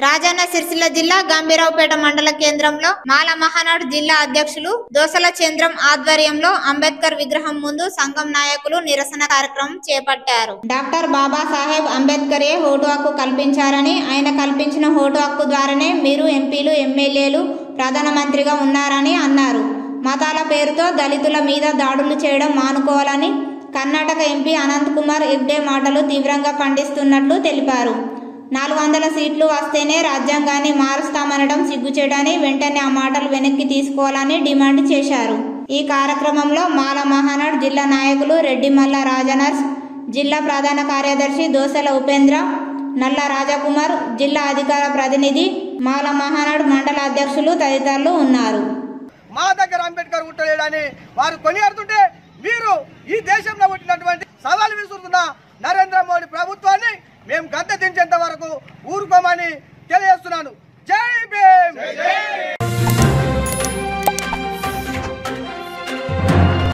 రాజన్న సిరిసిల్ల జిల్లా గంభీరావుపేట మండల కేంద్రంలో మాల మహానాడు జిల్లా అధ్యక్షులు దోసల చంద్రం ఆధ్వర్యంలో అంబేద్కర్ విగ్రహం ముందు సంఘం నాయకులు నిరసన కార్యక్రమం చేపట్టారు డాక్టర్ బాబాసాహెబ్ అంబేద్కరే ఓటు హక్కు కల్పించారని ఆయన కల్పించిన ఓటు హక్కు ద్వారానే మీరు ఎంపీలు ఎమ్మెల్యేలు ప్రధానమంత్రిగా ఉన్నారని అన్నారు మతాల పేరుతో దళితుల మీద దాడులు చేయడం మానుకోవాలని కర్ణాటక ఎంపీ అనంత్ కుమార్ హెగ్డే మాటలు తీవ్రంగా ఖండిస్తున్నట్లు తెలిపారు నాలుగు వందల సీట్లు వస్తేనే రాజ్యాంగాన్ని మారుస్తామనడం సిగ్గుచేటని వెంటనే ఆ మాటలు వెనక్కి తీసుకోవాలని డిమాండ్ చేశారు ఈ కార్యక్రమంలో మాల మహానాడ్ జిల్లా నాయకులు రెడ్డిమల్ల రాజనర్స్ జిల్లా ప్రధాన కార్యదర్శి దోసల ఉపేంద్ర నల్ల రాజకుమార్ జిల్లా అధికార ప్రతినిధి మాల మహానాడ్ మండల అధ్యక్షులు తదితరులు ఉన్నారు మా దగ్గర అంబేద్కర్ ఉండలేడని వారు కొనియాడుతుంటే మీరు ఈ దేశంలో పుట్టినటువంటి సవాలు విసురుతున్న నరేంద్ర మోడీ ప్రభుత్వాన్ని మేము గద్దె దించేంత వరకు ఊరుకోమని తెలియజేస్తున్నాను